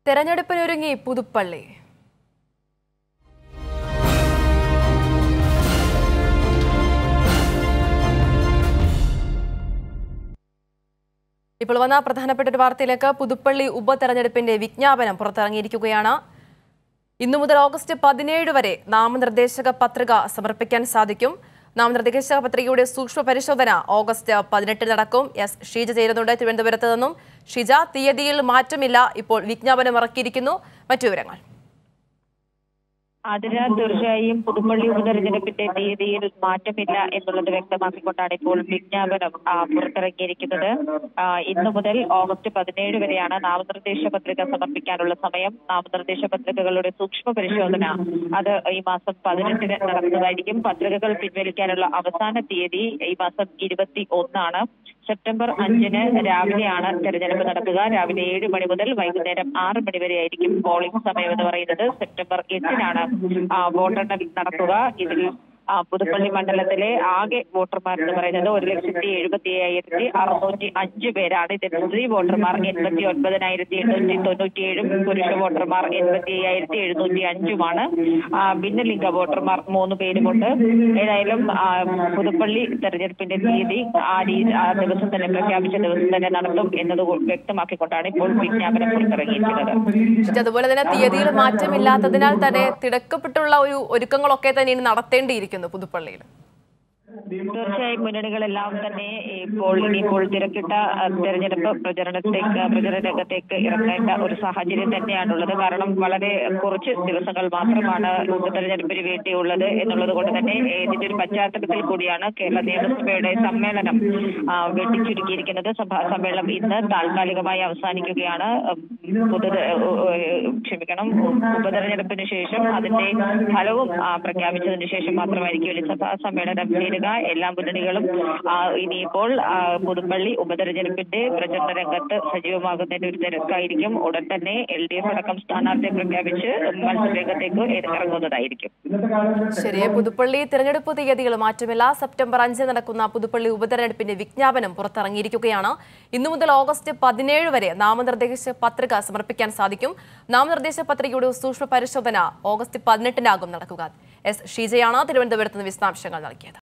തെരഞ്ഞെടുപ്പിനൊരുങ്ങി പുതുപ്പള്ളി ഇപ്പോൾ വന്ന പ്രധാനപ്പെട്ട ഒരു വാർത്തയിലേക്ക് പുതുപ്പള്ളി ഉപതെരഞ്ഞെടുപ്പിന്റെ വിജ്ഞാപനം പുറത്തിറങ്ങിയിരിക്കുകയാണ് ഇന്നു മുതൽ ഓഗസ്റ്റ് പതിനേഴ് വരെ നാമനിർദ്ദേശക പത്രിക സമർപ്പിക്കാൻ സാധിക്കും നാമനിർദ്ദേശക പത്രികയുടെ സൂക്ഷ്മ പരിശോധന ഓഗസ്റ്റ് പതിനെട്ടിന് നടക്കും എസ് ഷീജ ചേരുന്നുണ്ട് തിരുവനന്തപുരത്ത് നിന്നും ഷിജ തീയതിയിൽ മാറ്റമില്ല ഇപ്പോൾ വിജ്ഞാപനം ഇറക്കിയിരിക്കുന്നു മറ്റു വിവരങ്ങൾ അതിന് തീർച്ചയായും പുതുപ്പള്ളി ഉപതെരഞ്ഞെടുപ്പിന്റെ തീയതിയിൽ മാറ്റമില്ല എന്നുള്ളത് വ്യക്തമാക്കിക്കൊണ്ടാണ് ഇപ്പോൾ വിജ്ഞാപനം ആ, പുറത്തിറക്കിയിരിക്കുന്നത് ആ, ഇന്നു മുതൽ ഓഗസ്റ്റ് പതിനേഴ് വരെയാണ് നാമനിർദ്ദേശ പത്രിക സമർപ്പിക്കാനുള്ള സമയം നാമനിർദ്ദേശ പത്രികകളുടെ സൂക്ഷ്മ പരിശോധന അത് ഈ മാസം പതിനെട്ടിന് നടക്കുന്നതായിരിക്കും പത്രികകൾ പിൻവലിക്കാനുള്ള അവസാന തീയതി ഈ മാസം ഇരുപത്തി ഒന്നാണ് സെപ്റ്റംബർ അഞ്ചിന് രാവിലെയാണ് തെരഞ്ഞെടുപ്പ് നടക്കുക രാവിലെ ഏഴ് മണി മുതൽ വൈകുന്നേരം ആറ് മണി വരെ ആയിരിക്കും പോളിംഗ് സമയം എന്ന് പറയുന്നത് സെപ്റ്റംബർ എട്ടിനാണ് ആ, വോട്ടെണ്ണൽ നടക്കുക ഇതിൽ ആ, പുതുപ്പള്ളി മണ്ഡലത്തിലെ ആകെ വോട്ടർമാർ എന്ന് പറയുന്നത് ഒരു ലക്ഷത്തി എഴുപത്തി അയ്യായിരത്തി അറുന്നൂറ്റി അഞ്ച് പേരാണ് ഇതിൽ സ്ത്രീ വോട്ടർമാർ എൺപത്തി ഒൻപതിനായിരത്തി എണ്ണൂറ്റി തൊണ്ണൂറ്റിയേഴും പുരുഷ വോട്ടർമാർ എൺപത്തി അയ്യായിരത്തി എഴുന്നൂറ്റി അഞ്ചുമാണ് ആ, ഭിന്നലിംഗ വോട്ടർമാർ മൂന്ന് പേരുമുണ്ട് ഏതായാലും ആ, പുതുപ്പള്ളി തെരഞ്ഞെടുപ്പിന്റെ തീയതി ആ രീതി ആ ദിവസം തന്നെ പ്രഖ്യാപിച്ച ദിവസം തന്നെ നടത്തും എന്നത് വ്യക്തമാക്കിക്കൊണ്ടാണ് ഇപ്പോൾ വിജ്ഞാപനം പുറത്തിറങ്ങിയിരിക്കുന്നത് ഷിജ, അതുപോലെ തന്നെ തീയതിയിൽ മാറ്റമില്ലാത്തതിനാൽ തന്നെ തിടക്കപ്പെട്ടുള്ള ഒരു ഒരുക്കങ്ങളൊക്കെ തന്നെ ഇനി നടത്തേണ്ടിയിരിക്കുന്നു പുതുപ്പള്ളിയിൽ തീർച്ചയായും മുന്നണികളെല്ലാം തന്നെ ഇപ്പോൾ ഇനിയിപ്പോൾ തിരക്കിട്ട ആ, തെരഞ്ഞെടുപ്പ് പ്രചരണത്തേക്ക് പ്രചരണ രംഗത്തേക്ക് ഇറങ്ങേണ്ട ഒരു സാഹചര്യം തന്നെയാണുള്ളത് കാരണം വളരെ കുറച്ച് ദിവസങ്ങൾ മാത്രമാണ് ഉപതെരഞ്ഞെടുപ്പിന് വേണ്ടിയുള്ളത് എന്നുള്ളത് കൊണ്ട് തന്നെ ഇതിന്റെ ഒരു പശ്ചാത്തലത്തിൽ കൂടിയാണ് കേരള നിയമസഭയുടെ സമ്മേളനം ആ, വെട്ടിച്ചുരുക്കിയിരിക്കുന്നത് സഭാ സമ്മേളനം ഇന്ന് താൽക്കാലികമായി അവസാനിക്കുകയാണ് ഉം, പൊതു ക്ഷമിക്കണം ഉപതെരഞ്ഞെടുപ്പിന് ശേഷം അതിന്റെ ഫലവും ആ, പ്രഖ്യാപിച്ചതിന് ശേഷം മാത്രമായിരിക്കും ഇനി സഭാ സമ്മേളനം ചേരുക എല്ലാ മുന്നണികളും ആ, ഇനിയിപ്പോൾ ആ, പുതുപ്പള്ളി ഉപതെരഞ്ഞെടുപ്പിന്റെ പ്രചരണ രംഗത്ത് സജീവമാകുന്നതിന്റെ ഒരു തിരക്കായിരിക്കും ഉടൻ തന്നെ എൽ ഡി എഫ് അടക്കം സ്ഥാനാർത്ഥിയെ പ്രഖ്യാപിച്ച് മത്സരരംഗത്തേക്ക് ഇറങ്ങുന്നതായിരിക്കും ശരി പുതുപ്പള്ളി തിരഞ്ഞെടുപ്പ് തീയതികൾ മാറ്റമില്ല സെപ്റ്റംബർ അഞ്ചിന് നടക്കുന്ന പുതുപ്പള്ളി ഉപതെരഞ്ഞെടുപ്പിന്റെ വിജ്ഞാപനം പുറത്തിറങ്ങിയിരിക്കുകയാണ് ഇന്നു മുതൽ ഓഗസ്റ്റ് പതിനേഴ് വരെ നാമനിർദ്ദേശ പത്രിക സമർപ്പിക്കാൻ സാധിക്കും നാമനിർദ്ദേശ പത്രികയുടെ സൂക്ഷ്മ പരിശോധന ഓഗസ്റ്റ് പതിനെട്ടിനാകും നടക്കുക എസ് ഷീജയാണ് തിരുവനന്തപുരത്ത് നിന്ന് വിശദാംശങ്ങൾ നൽകിയത്